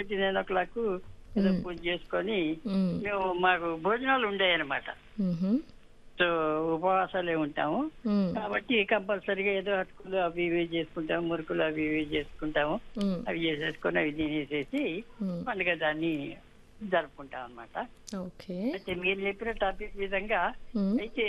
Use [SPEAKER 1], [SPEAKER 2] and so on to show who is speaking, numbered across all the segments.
[SPEAKER 1] Eight nine ఓ clock ఏదో పూజ చేసుకొని
[SPEAKER 2] మ్మ్.
[SPEAKER 1] మేము మాకు భోజనాలు ఉండేవి అనమాట
[SPEAKER 2] మ్మ్హమ్.
[SPEAKER 1] సో ఉపవాసాలే ఉంటాము
[SPEAKER 2] మ్మ్.
[SPEAKER 1] కాబట్టి కంపల్సరీగా ఏదో అటుకులు అవి ఇవి చేసుకుంటాము మురుకులు అవి ఇవి చేసుకుంటాము
[SPEAKER 2] మ్మ్.
[SPEAKER 1] అవి చేసేసుకొని అవి తినేసేసి
[SPEAKER 2] మ్మ్.
[SPEAKER 1] పండుగ దాన్ని జరుపుకుంటాం అన్నమాట
[SPEAKER 2] ఓకే
[SPEAKER 1] అయితే మీరు చెప్పిన టాపిక్ విధంగా
[SPEAKER 2] మ్మ్.
[SPEAKER 1] అయితే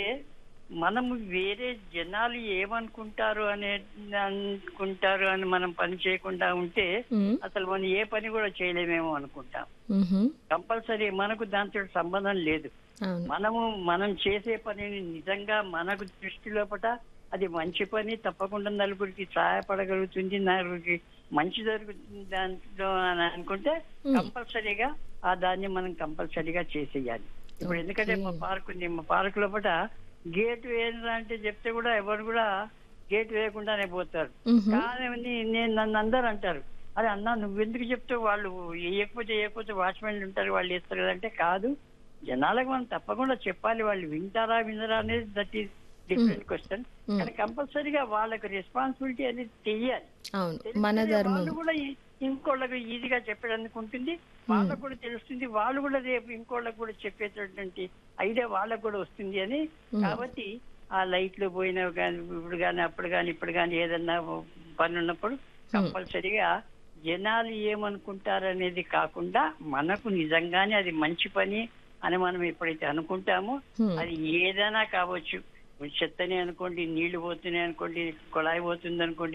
[SPEAKER 1] మనము వేరే జనాలు ఏమనుకుంటారు అనే అనుకుంటారు అని మనం పని చేయకుండా ఉంటే
[SPEAKER 2] మ్మ్.
[SPEAKER 1] అసలు మనం ఏ పని కూడా చేయలేమేమో అనుకుంటాం
[SPEAKER 2] మ్మ్హమ్.
[SPEAKER 1] కంపల్సరీ మనకు దాంతో సంబంధం లేదు
[SPEAKER 2] అవును
[SPEAKER 1] మనము మనం చేసే పనిని నిజంగా మనకు దృష్టి లోపట అది మంచి పని తప్పకుండా నలుగురికి సహాయపడగలుగుతుంది నలుగురికి మంచి జరుగుతుంది దాంట్లో అని అనుకుంటే కంపల్సరీగా ఆ దాన్ని మనం కంపల్సరీగా చేసేయాలి ఇప్పుడు ఎందుకంటే మా పార్క్ ఉంది మా పార్క్ లోపల గేట్ వేయరా అంటే చెప్తే కూడా ఎవరు కూడా గేట్ వేయకుండానే పోతారు
[SPEAKER 2] మ్మ్హమ్.
[SPEAKER 1] కానీ నీ- నేను నన్ను అందరు అంటారు అరే అన్న నువ్వు ఎందుకు చెప్తావు వాళ్ళు వేయకపోతే వేయకపోతే వాచ్మెన్లు ఉంటారు వాళ్ళు వేస్తారు కదంటే కాదు జనాలకు మనం తప్పకుండా చెప్పాలి వాళ్ళు వింటారా వినరా అనేది that is different question
[SPEAKER 2] Mm.
[SPEAKER 1] కానీ కంపల్సరీగా వాళ్ళకి రెస్పాన్సిబిలిటీ అనేది తెలియాలి
[SPEAKER 2] అవును
[SPEAKER 1] తెలిస్తేనే
[SPEAKER 2] మన ధర్మం
[SPEAKER 1] వాళ్ళు కూడా ఈ- ఇంకోళ్ళకి ఈజీగా చెప్పడానికి ఉంటుంది వాళ్ళకు కూడా తెలుస్తుంది వాళ్ళు కూడా రేపు ఇంకోళ్ళకి కూడా చెప్పేటటువంటి ఐడియా వాళ్ళకు కూడా వస్తుంది అని కాబట్టి ఆ లైట్లు పోయినవి కానీ ఇప్పుడు కానీ అప్పుడు కానీ ఇప్పుడు కానీ ఏదన్నా పని ఉన్నప్పుడు కంపల్సరీగా జనాలు ఏమనుకుంటారు అనేది కాకుండా మనకు నిజంగానే అది మంచి పని అని మనం ఎప్పుడైతే అనుకుంటామో
[SPEAKER 2] Hmm.
[SPEAKER 1] అది ఏదైనా కావచ్చు చెత్తనే అనుకోండి నీళ్లు పోతున్నాయి అనుకోండి కుళాయి పోతుంది అనుకోండి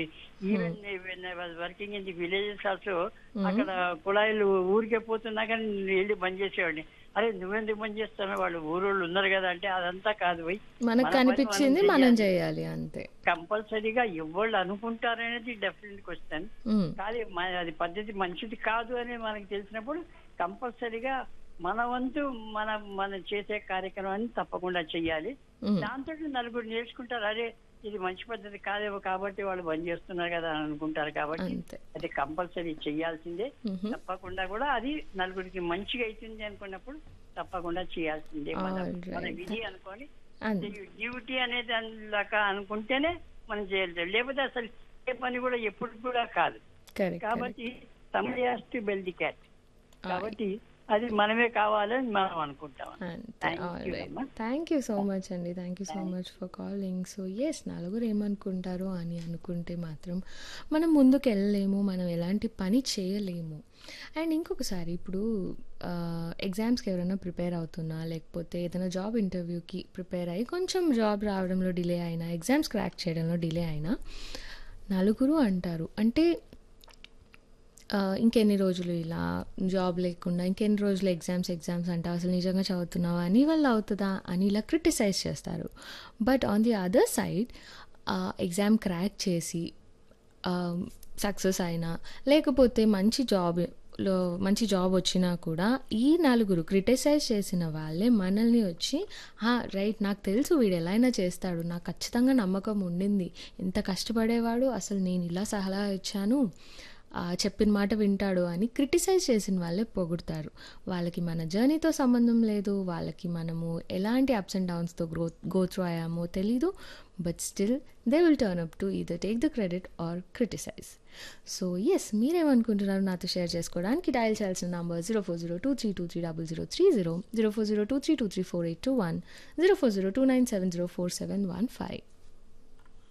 [SPEAKER 1] even working in the villages also అక్కడ కుళాయిలు ఊరికే పోతున్నా కానీ వెళ్ళి బంద్ చేసేవాడిని అరే నువ్వెందుకు బంద్ చేస్తావు వాళ్ళు ఊరోళ్ళు ఉన్నారు కదా అంటే అదంతా కాదు పోయి
[SPEAKER 2] మనకు కనిపించింది మనం చేయాలి అంతే
[SPEAKER 1] కంపల్సరీగా ఎవళ్ళు అనుకుంటారనేది డెఫినెట్ క్వశ్చన్
[SPEAKER 2] మ్మ్.
[SPEAKER 1] కానీ మ- అది పద్ధతి మంచిది కాదు అని మనకు తెలిసినప్పుడు కంపల్సరీగా మన వంతు మన మనం చేసే కార్యక్రమాన్ని తప్పకుండా చెయ్యాలి
[SPEAKER 2] మ్మ్.
[SPEAKER 1] దాంతో నలుగురు నేర్చుకుంటారు అరే ఇది మంచి పద్ధతి కాదేమో కాబట్టి వాళ్ళు బంద్ చేస్తున్నారు కదా అని అనుకుంటారు కాబట్టి
[SPEAKER 2] అంతే
[SPEAKER 1] అది కంపల్సరీ చేయాల్సిందే
[SPEAKER 2] మ్మ్హమ్.
[SPEAKER 1] తప్పకుండా కూడా అది నలుగురికి మంచిగా అవుతుంది అనుకున్నప్పుడు తప్పకుండా చేయాల్సిందే మన
[SPEAKER 2] Alright.
[SPEAKER 1] మన విధి అనుకొని
[SPEAKER 2] అంతే
[SPEAKER 1] డ్యూటీ అనేది అందులాగా అనుకుంటేనే మనం చేయాలి లేకపోతే అసలు ఏ పని కూడా ఎప్పుడు కూడా కాదు
[SPEAKER 2] కరెక్ట్
[SPEAKER 1] కాబట్టి somebody has to build the cat కాబట్టి అది మనమే కావాలని మనం అనుకుంటాం
[SPEAKER 2] అంతే
[SPEAKER 1] Thank
[SPEAKER 2] ఆల్
[SPEAKER 1] you,
[SPEAKER 2] రైట్
[SPEAKER 1] అమ్మా.
[SPEAKER 2] థ్యాంక్ యూ సో మచ్ అండి thank you so much for calling so yes నలుగురు ఏమనుకుంటారు అని అనుకుంటే మాత్రం మనం ముందుకు వెళ్ళలేము మనం ఎలాంటి పని చేయలేము అండ్ ఇంకొకసారి ఇప్పుడు ఎగ్జామ్స్కి ఎవరైనా ప్రిపేర్ అవుతున్నా లేకపోతే ఏదైనా జాబ్ ఇంటర్వ్యూకి ప్రిపేర్ అయ్యి కొంచెం జాబ్ రావడంలో డిలే అయినా ఎగ్జామ్స్ క్రాక్ చేయడంలో డిలే అయినా నలుగురు అంటారు అంటే ఆ, ఇంకెన్ని రోజులు ఇలా జాబ్ లేకుండా ఇంకెన్ని రోజులు ఎగ్జామ్స్ ఎగ్జామ్స్ అంటే అసలు నిజంగా చదువుతున్నావా నీ వల్ల అవుతుందా అని ఇలా క్రిటిసైజ్ చేస్తారు but on the other side exam crack చేసి సక్సెస్ అయినా లేకపోతే మంచి జాబ్ లో మంచి జాబ్ వచ్చినా కూడా ఈ నలుగురు క్రిటిసైజ్ చేసిన వాళ్ళే మనల్ని వచ్చి రైట్ నాకు తెలుసు వీడు ఎలా అయినా చేస్తాడు నాకు ఖచ్చితంగా నమ్మకం ఉండింది ఇంత కష్టపడేవాడు అసలు నేను ఇలా సలహా ఇచ్చాను ఆ, చెప్పిన మాట వింటాడు అని క్రిటిసైజ్ చేసిన వాళ్ళే పొగుడతారు వాళ్ళకి మన జర్నీతో సంబంధం లేదు వాళ్ళకి మనము ఎలాంటి అప్స్ అండ్ డౌన్స్తో గ్రో గో త్రూ అయ్యామో తెలీదు but still they will turn up to either take the credit or criticise so yes మీరేమనుకుంటున్నారు నాతో షేర్ చేసుకోవడానికి డయల్ చేయాల్సిన number zero four zero two three two three double zero three zero zero four zero two three two three four eight two one zero four zero two nine seven zero four seven one five